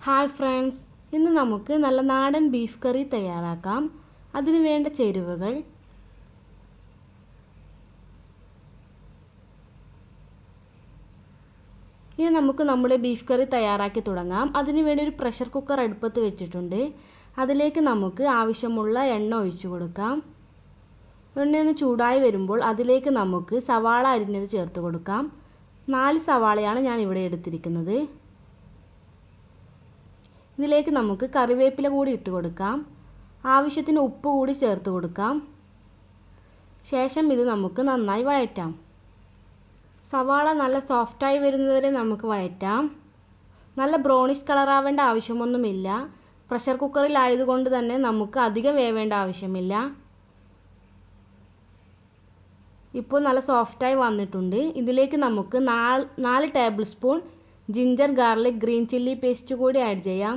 hi friends ഇന്ന് നമുക്ക് നല്ല നാടൻ ബീഫ് കറി തയ്യാറാക്കാം അതിന് വേണ്ട ചേരുവകൾ ഇനി നമുക്ക് നമ്മുടെ ബീഫ് കറി തയ്യാറാക്കി തുടങ്ങാം അതിന് വേണ്ടി ഒരു പ്രഷർ കുക്കർ അടുപ്പത്ത് വെച്ചിട്ടുണ്ട് അതിലേക്ക് നമുക്ക് ആവശ്യമുള്ള എണ്ണ ഒഴിച്ചു കൊടുക്കാം എണ്ണ ഒന്ന് ചൂടായി വരുമ്പോൾ അതിലേക്ക് നമുക്ക് സവാള അരിഞ്ഞത് ചേർത്ത് കൊടുക്കാം നാല് സവാളയാണ് ഞാൻ ഇവിടെ എടുത്തിരിക്കുന്നത് ഇതിലേക്ക് നമുക്ക് കറിവേപ്പില കൂടി ഇട്ട് കൊടുക്കാം ആവശ്യത്തിന് ഉപ്പ് കൂടി ചേർത്ത് കൊടുക്കാം ശേഷം ഇത് നമുക്ക് നന്നായി വഴറ്റാം സവാള നല്ല സോഫ്റ്റായി വരുന്നതുവരെ നമുക്ക് വഴറ്റാം നല്ല ബ്രൗണിഷ് കളറാവേണ്ട ആവശ്യമൊന്നുമില്ല പ്രഷർ കുക്കറിലായതുകൊണ്ട് തന്നെ നമുക്ക് അധികം വേവേണ്ട ആവശ്യമില്ല ഇപ്പോൾ നല്ല സോഫ്റ്റായി വന്നിട്ടുണ്ട് ഇതിലേക്ക് നമുക്ക് നാല് നാല് tablespoon ginger garlic green chilli paste കൂടി ആഡ് ചെയ്യാം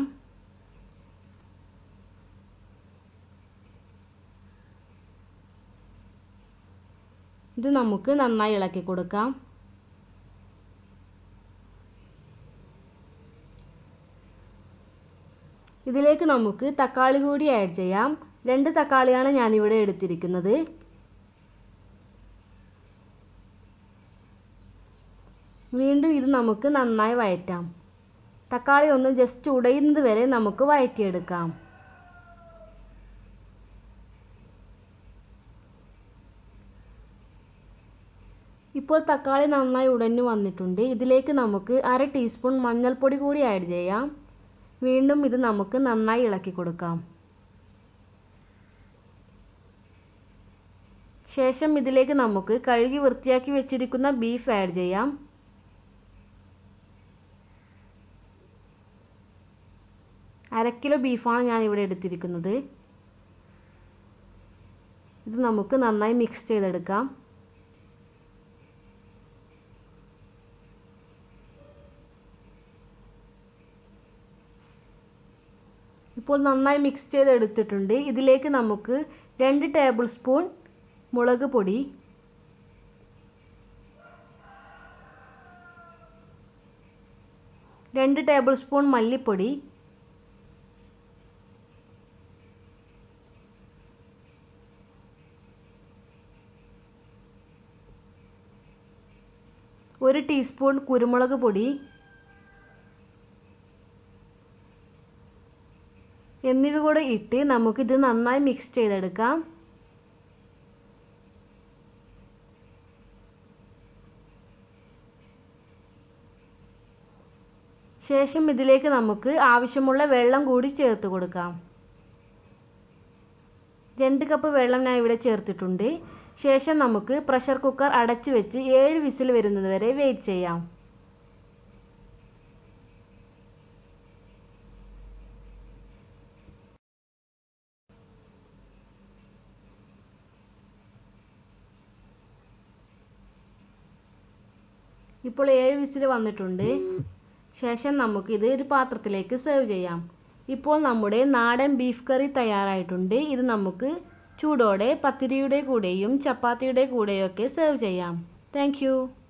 ഇത് നമുക്ക് നന്നായി ഇളക്കി കൊടുക്കാം ഇതിലേക്ക് നമുക്ക് തക്കാളി കൂടി ആഡ് ചെയ്യാം രണ്ട് തക്കാളിയാണ് ഞാനിവിടെ എടുത്തിരിക്കുന്നത് വീണ്ടും ഇത് നമുക്ക് നന്നായി വഴറ്റാം തക്കാളി ഒന്ന് ജസ്റ്റ് ഉടയുന്നത് വരെ നമുക്ക് വഴറ്റിയെടുക്കാം ഇപ്പോൾ തക്കാളി നന്നായി ഉടഞ്ഞു വന്നിട്ടുണ്ട് ഇതിലേക്ക് നമുക്ക് അര ടീസ്പൂൺ മഞ്ഞൾപ്പൊടി കൂടി ആഡ് ചെയ്യാം വീണ്ടും ഇത് നമുക്ക് നന്നായി ഇളക്കി കൊടുക്കാം ശേഷം ഇതിലേക്ക് നമുക്ക് കഴുകി വൃത്തിയാക്കി വെച്ചിരിക്കുന്ന ബീഫ് ആഡ് ചെയ്യാം അര കിലോ ബീഫാണ് ഞാൻ ഇവിടെ എടുത്തിരിക്കുന്നത് ഇത് നമുക്ക് നന്നായി മിക്സ് ചെയ്തെടുക്കാം ഇപ്പോൾ നന്നായി മിക്സ് ചെയ്തെടുത്തിട്ടുണ്ട് ഇതിലേക്ക് നമുക്ക് രണ്ട് ടേബിൾ സ്പൂൺ മുളക് പൊടി രണ്ട് ടേബിൾ സ്പൂൺ മല്ലിപ്പൊടി ഒരു ടീസ്പൂൺ കുരുമുളക് പൊടി എന്നിവ കൂടെ ഇട്ട് നമുക്കിത് നന്നായി മിക്സ് ചെയ്തെടുക്കാം ശേഷം ഇതിലേക്ക് നമുക്ക് ആവശ്യമുള്ള വെള്ളം കൂടി ചേർത്ത് കൊടുക്കാം രണ്ട് കപ്പ് വെള്ളം ഞാൻ ഇവിടെ ചേർത്തിട്ടുണ്ട് ശേഷം നമുക്ക് പ്രഷർ കുക്കർ അടച്ചു വെച്ച് ഏഴ് വിസിൽ വരുന്നത് വരെ വെയിറ്റ് ചെയ്യാം ഇപ്പോൾ ഏഴ് വിസിൽ വന്നിട്ടുണ്ട് ശേഷം നമുക്കിത് ഒരു പാത്രത്തിലേക്ക് സെർവ് ചെയ്യാം ഇപ്പോൾ നമ്മുടെ നാടൻ ബീഫ് കറി തയ്യാറായിട്ടുണ്ട് ഇത് നമുക്ക് ചൂടോടെ പത്തിരിയുടെ കൂടെയും ചപ്പാത്തിയുടെ കൂടെയൊക്കെ സെർവ് ചെയ്യാം താങ്ക്